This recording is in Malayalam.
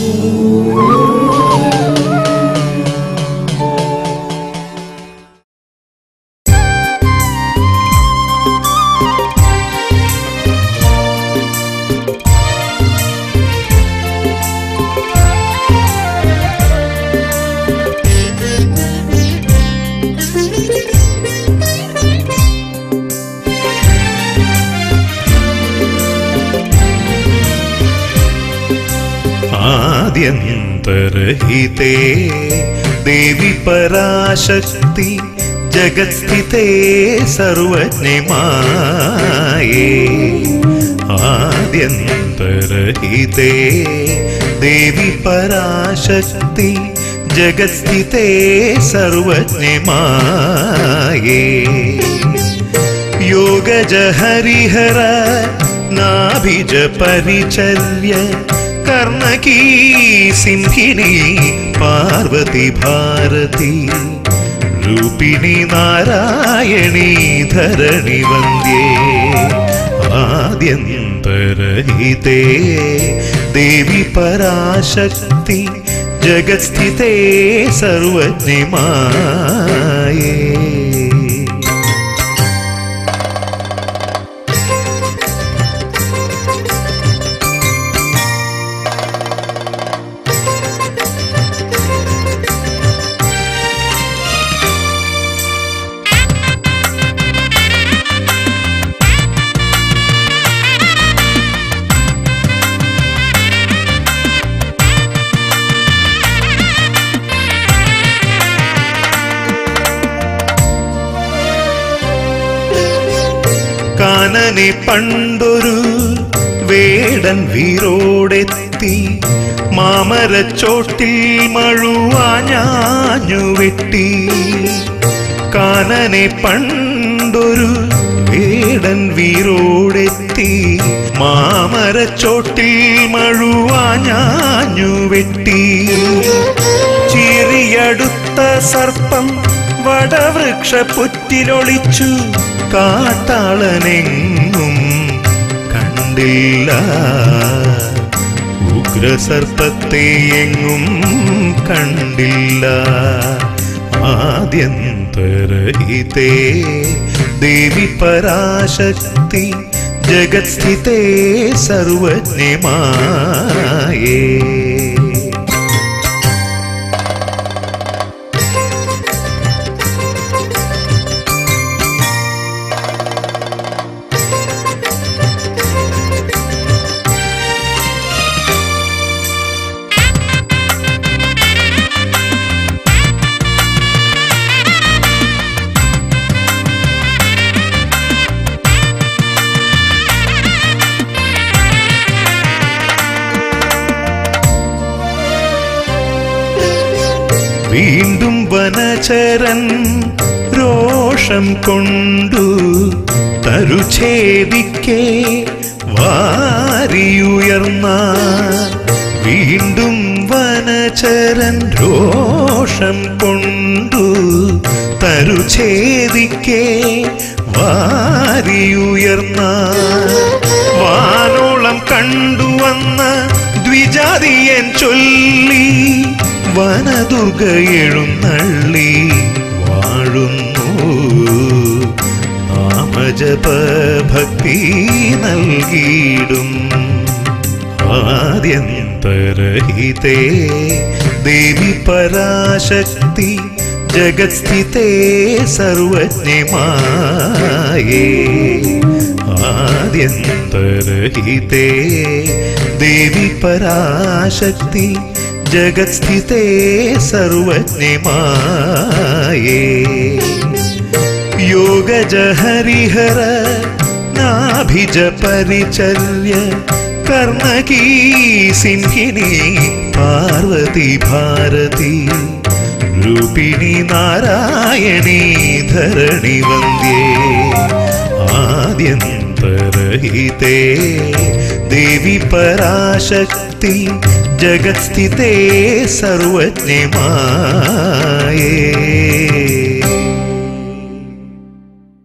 ആദ്യന്തരഹിതേ ദേവി പരാശക്തി ജഗത്സ്ഥിതേ സർവജ്ഞമായേ ആദ്യന്തരഹിതേ ദേവി പരാശക്തി ജഗത്സ്ഥിതേ സർവജ്ഞമായേ യോഗജ ഹരിഹര നാഭിജ പരിചര്യ കർണകീ സിംഹിണി പാർവതി ഭാരതി രൂപിണി നാരായണീ ധരണി വന്ദ്യേ ആദ്യന്തരഹിതേ ദേവി പരാശക്തി ജഗത്സ്ഥിതേ സർവജ്ഞമായേ കാനനെ പണ്ടൊരു വേടൻ വീരോടെത്തി മാമരച്ചോട്ടിൽ മഴുവാഞ്ഞാഞ്ഞു വെട്ടി കാനനെ പണ്ടൊരു വേടൻ വീരോടെത്തി മാമരച്ചോട്ടിൽ മഴുവാഞ്ഞാഞ്ഞു വെട്ടി ചീറിയടുത്ത സർപ്പം വടവൃക്ഷ പുറ്റിലൊളിച്ചു കാട്ടാളനെങ്ങും കണ്ടില്ല ഉഗ്രസർപ്പത്തെ എങ്ങും കണ്ടില്ല ആദ്യന്തരഹിതേ ദേവി പരാശക്തി ജഗത്സ്ഥിതേ സർവജ്ഞമായേ വീണ്ടും വനചരൻ രോഷം കൊണ്ടു തരുഛേദിക്കേ വാരിയുയർന്ന വീണ്ടും വനചരൻ രോഷം കൊണ്ടു തരുഛേദിക്കേ വാരിയുയർന്ന വാനോളം കണ്ടുവന്ന ദ്വിജാതിയൻ ചൊല്ലി വനദുർഗ എഴുന്നള്ളി വാഴുന്നു നാമജപ ഭക്തി നൽകിയിടും ആദ്യന്തരഹിതേ ദേവി പരാശക്തി ജഗത്സ്ഥിതേ സർവജ്ഞമായേ ആദ്യന്തരഹിതേ ദേവി പരാശക്തി ജഗത്സ്ഥിതേ സർവജ്ഞമായേ യോഗജ ഹരിഹര നാഭിജ പരിചര്യ കർണകീ സിംഹിണി പാർവതി ഭാരതി രൂപിണി നാരായണീ ധരണി വന്ദ്യേ ആദ്യന്തരഹിതേ ദേവി പരാശക്തി ജഗത്സ്ഥിതേ സർവജ്ഞമായേ